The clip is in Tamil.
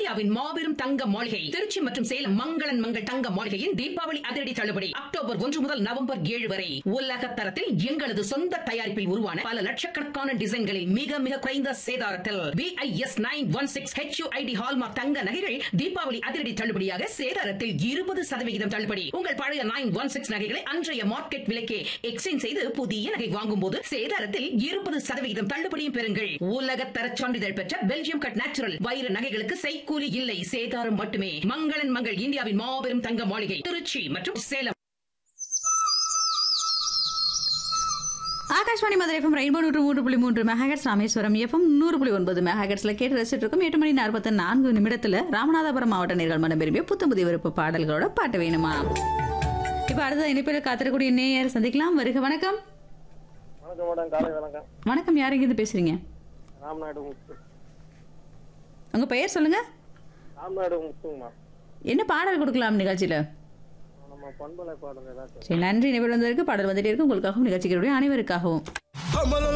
இந்தியாவின் மாபெரும் தங்க மாளிகை திருச்சி மற்றும் சேலம் மங்களன் மங்கள் தங்க மாளிகையின் தீபாவளி அதிரடி தள்ளுபடி அக்டோபர் ஒன்று முதல் நவம்பர் ஏழு வரை உலக தரத்தில் எங்களது சொந்த தயாரிப்பில் உருவான பல லட்சக்கணக்கான டிசைன்களில் மிக மிக குறைந்த சேதாரத்தில் BIS nine one six HUID hallmark தங்க நகைகள் தீபாவளி அதிரடி தள்ளுபடியாக சேதாரத்தில் இருபது சதவிகிதம் தள்ளுபடி உங்கள் பழைய நைன் ஒன் சிக்ஸ் நகைகளை அன்றைய மார்க்கெட் விலைக்கே எக்ஸ்சேஞ்ச் செய்து புதிய நகை வாங்கும் போது சேதாரத்தில் இருபது சதவிகிதம் தள்ளுபடியும் பெறுங்கள் உலக தரச் சான்றிதழ் பெற்ற பெல்ஜியம் கட் நேச்சுரல் வைர நகைகளுக்கு செய்கூலி இல்லை சேதாரம் மட்டுமே மங்களன் மங்கள் இந்தியாவின் மாபெரும் தங்க மாளிகை திருச்சி மற்றும் சேலம் ஆகாஷ்வாணி மதுரை எஃப்எம் ரெயின்போ நூற்று மூன்று புள்ளி மூன்று மெகாஹெட்ஸ் ராமேஸ்வரம் எஃப்எம் நூறு புள்ளி ஒன்பது மெகாஹெட்ஸ்ல கேட்டு ரசிச்சுட்டு இருக்கும் எட்டு மணி நாற்பத்தி நான்கு நிமிடத்துல ராமநாதபுரம் மாவட்ட நேர்கள் மனம் விரும்பிய புத்தம் புதிய விருப்ப பாடல்களோட பாட்டு வேணுமா இப்ப அடுத்த இணைப்பில் காத்திரக்கூடிய நேயர் சந்திக்கலாம் வருக வணக்கம் வணக்கம் மேடம் காலை வணக்கம் வணக்கம் யார் இருந்து பேசுறீங்க ராம்நாடு முத்து உங்க பெயர் சொல்லுங்க ராம்நாடு முத்துங்கம்மா என்ன பாடல் கொடுக்கலாம் நிகழ்ச்சியில நம்ம பண்பலை பாடல் ஏதாச்சும் சரி நன்றி நிபுணர் வந்ததற்கு பாடல் வந்துட்டே இருக்கு உங்களுக்காகவும் நிகழ்ச்சிகளுடைய அனைவருக்காகவும் அமல